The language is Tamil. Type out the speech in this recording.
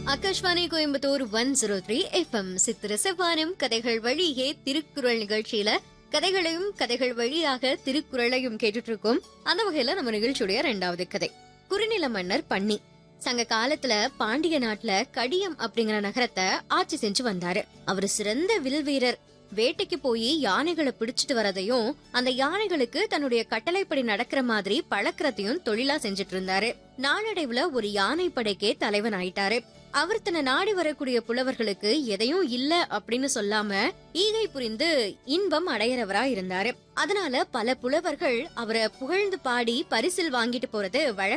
Akashvani Coimbatore one zero three FM சித்திர செவ்வானம் கதைகள் வழியே திருக்குறள் நிகழ்ச்சியில கதைகளையும் கதைகள் வழியாக திருக்குறளையும் கேட்டுட்டு இருக்கோம் அந்த வகையில நம்ம நிகழ்ச்சியுடைய ரெண்டாவது கதை குறுநில மன்னர் பன்னி சங்க காலத்துல பாண்டிய நாட்டுல கடியம் அப்படிங்கிற நகரத்தை ஆட்சி செஞ்சு வந்தாரு அவரு சிறந்த வில் வீரர் வேட்டைக்கு போய் யானைகளை பிடிச்சிட்டு வரதையும் அந்த யானைகளுக்கு தன்னுடைய கட்டளைப்படி நடக்கிற மாதிரி பழக்கிறதையும் தொழிலா செஞ்சுட்டு இருந்தாரு நாளடைவுல ஒரு யானை படைக்கே தலைவன் ஆயிட்டாரு அவர் தன்னை நாடி வரக்கூடிய புலவர்களுக்கு எதையும் இல்ல அப்படின்னு சொல்லாம ஈகை புரிந்து இன்பம் அடையறவரா இருந்தாரு அதனால பல புலவர்கள் அவரை புகழ்ந்து பாடி பரிசில் வாங்கிட்டு போறது வழக்கம்